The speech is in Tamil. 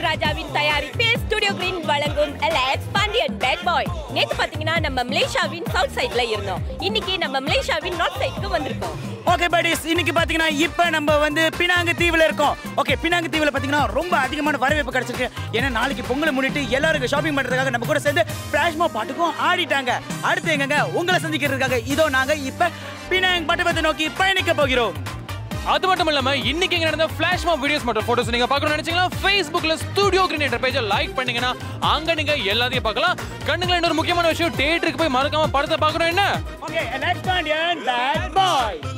ராஜாவின் தயாரிப்பில் ஸ்டுடியோ கிரீன் வழங்கும் எலக்ஸ் பாண்டியன் பேட் பாய் நேத்து பாத்தீங்கன்னா நம்ம மலேசியாவின் சவுத் சைட்ல இருந்தோம் இன்னைக்கு நம்ம மலேசியாவின் நார்த் சைடுக்கு வந்திருக்கோம் ஓகே படிஸ் இன்னைக்கு பாத்தீங்கன்னா இப்போ நம்ம வந்து பினாங்கு தீவுல இருக்கோம் ஓகே பினாங்கு தீவுல பாத்தீங்கன்னா ரொம்ப அதிகமான வரவேற்பு கிடைச்சிருக்கு ஏன்னா நாளைக்கு பொங்கலை முன்னிட்டு எல்லாரும் ஷாப்பிங் பண்றதுக்காக நம்ம கூட சேர்ந்து பிளாஷ்மா பாட்டுக்கும் ஆடிட்டாங்க அடுத்து எங்கங்க உங்களை சந்திக்கிறதுக்காக இதோ நாங்க இப்ப பினாங் பட்டபத்தை நோக்கி பயணிக்க போகிறோம் அது மட்டும் இல்லாம இன்னைக்கு இங்க நடந்த ஃபிளாஷ் மாப் வீடியோஸ் மற்றும் போட்டோஸ் நீங்க பார்க்கணும்னு நினைச்சீங்கன்னா Facebookல ஸ்டுடியோ கிரீன் என்ற பேஜை லைக் பண்ணீங்கன்னா அங்க நீங்க எல்லாத்தையும் பார்க்கலாம் கண்ணுங்கள இன்னொரு முக்கியமான விஷயம் தியேட்டருக்கு போய் மறக்காம படத்தை பார்க்கணும் என்ன ஓகே நெக்ஸ்ட் பாண்டியன் பேட் பாய்